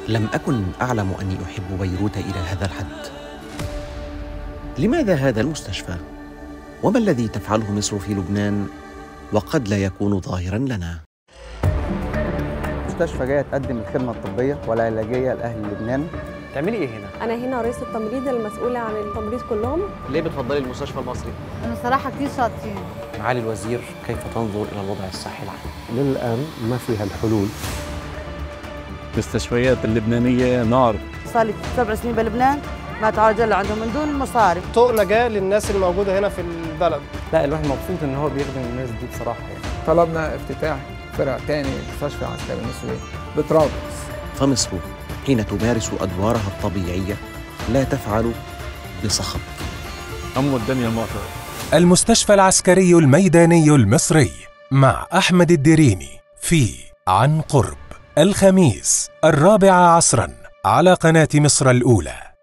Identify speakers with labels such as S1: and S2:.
S1: لم أكن أعلم أني أحب بيروت إلى هذا الحد لماذا هذا المستشفى؟ وما الذي تفعله مصر في لبنان وقد لا يكون ظاهرا لنا
S2: مستشفى جايه تقدم الخدمه الطبيه والعلاجيه لاهل لبنان
S3: تعملي ايه هنا؟
S4: أنا هنا رئيس التمريض المسؤولة عن التمريض كلهم
S3: ليه بتفضلي المستشفى المصري؟
S5: انه صراحه كثير شاطرين
S3: معالي الوزير كيف تنظر الى الوضع الصحي العام؟
S6: للآن ما فيها الحلول
S7: المستشفيات اللبنانية نار
S5: صار لي سبع سنين بلبنان ما تعالج الا عندهم من دون مصاري
S8: تقلة جايه للناس الموجوده هنا في البلد
S3: لا الواحد مبسوط ان هو بيخدم الناس دي بصراحه يعني
S9: طلبنا افتتاح فرع تاني مستشفى عسكري مصري بطرابلس
S1: فمصر حين تمارس أدوارها الطبيعية لا تفعل بصخب
S7: أم الدنيا المعطرة
S10: المستشفى العسكري الميداني المصري مع أحمد الدريني في عن قرب الخميس الرابعة عصرا على قناة مصر الأولى